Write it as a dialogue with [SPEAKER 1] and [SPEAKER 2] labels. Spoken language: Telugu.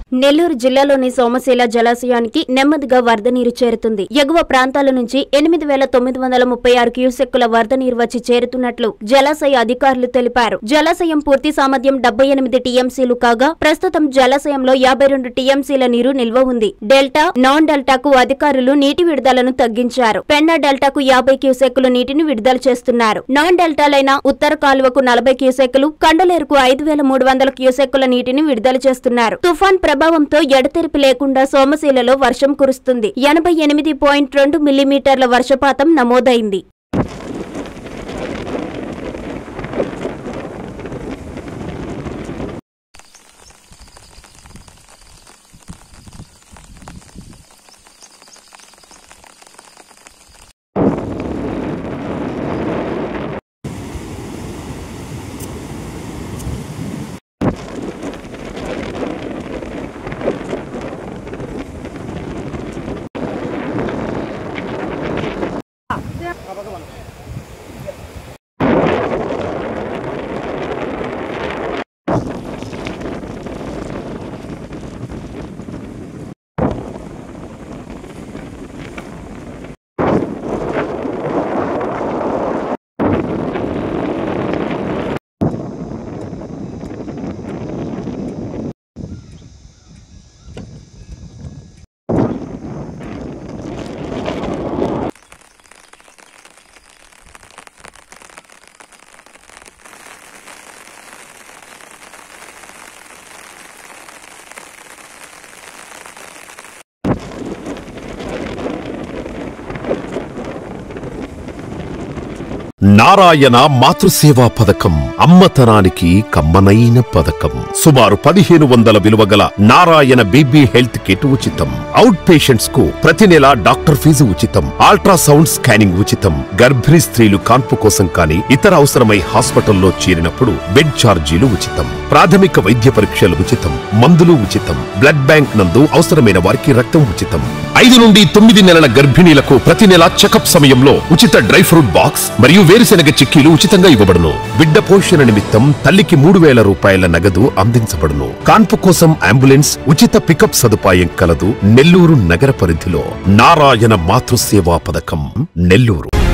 [SPEAKER 1] నెల్లూరు జిల్లాలోని సోమశీల జలాశయానికి నెమ్మదిగా వరద నీరు చేరుతుంది ఎగువ ప్రాంతాల నుంచి ఎనిమిది వేల తొమ్మిది వందల ముప్పై ఆరు క్యూసెక్కుల వరద నీరు వచ్చి చేరుతున్నట్లు జలాశయ అధికారులు తెలిపారు జలాశయం పూర్తి సామర్థ్యం డెబ్బై ఎనిమిది టీఎంసీలు కాగా ప్రస్తుతం జలాశయంలో యాభై రెండు టీఎంసీల నీరు నిల్వ ఉంది డెల్టా నాన్ డెల్టాకు అధికారులు నీటి విడుదలను తగ్గించారు పెన్నా డెల్టాకు యాభై క్యూసెక్కుల నీటిని విడుదల చేస్తున్నారు నాన్ డెల్టాలైన ఉత్తర కాలువకు నలభై క్యూసెక్కులు కండలేరుకు ఐదు వేల మూడు వందల క్యూసెక్కుల నీటిని విడుదల చేస్తున్నారు తుఫాన్ ప్రభావంతో ఎడతెరిపి లేకుండా సోమశీలలో వర్షం కురుస్తుంది ఎనభై ఎనిమిది పాయింట్ రెండు మిల్లీమీటర్ల వర్షపాతం నమోదైంది
[SPEAKER 2] నారాయణ మాతృసేవా పథకం అమ్మతనానికి కమ్మనైన పథకం సుమారు పదిహేను వందల విలువ గల నారాయణ బీబీ హెల్త్ కిట్ ఉచితం అవుట్ పేషెంట్స్ కు ప్రతి నెల డాక్టర్ ఫీజు ఉచితం అల్ట్రాసౌండ్ స్కానింగ్ ఉచితం గర్భిణీ స్త్రీలు కాన్పు కోసం కానీ ఇతర అవసరమై హాస్పిటల్లో చేరినప్పుడు బెడ్ ఛార్జీలు ఉచితం ప్రాథమిక వైద్య పరీక్షలు ఉచితం మందులు ఉచితం బ్లడ్ బ్యాంక్ నందు అవసరమైన వారికి రక్తం ఉచితం ఐదు నుండి తొమ్మిది నెలల గర్భిణీలకు ప్రతి నెల చెకప్ సమయంలో ఉచిత డ్రై ఫ్రూట్ బాక్స్ మరియు వేరుశెనగ చిక్కీలు ఉచితంగా ఇవ్వబడును బిడ్డ పోషణ నిమిత్తం తల్లికి మూడు వేల రూపాయల నగదు అందించబడును కాన్పు కోసం అంబులెన్స్ ఉచిత పికప్ సదుపాయం కలదు నెల్లూరు నగర పరిధిలో నారాయణ మాతృసేవా పథకం నెల్లూరు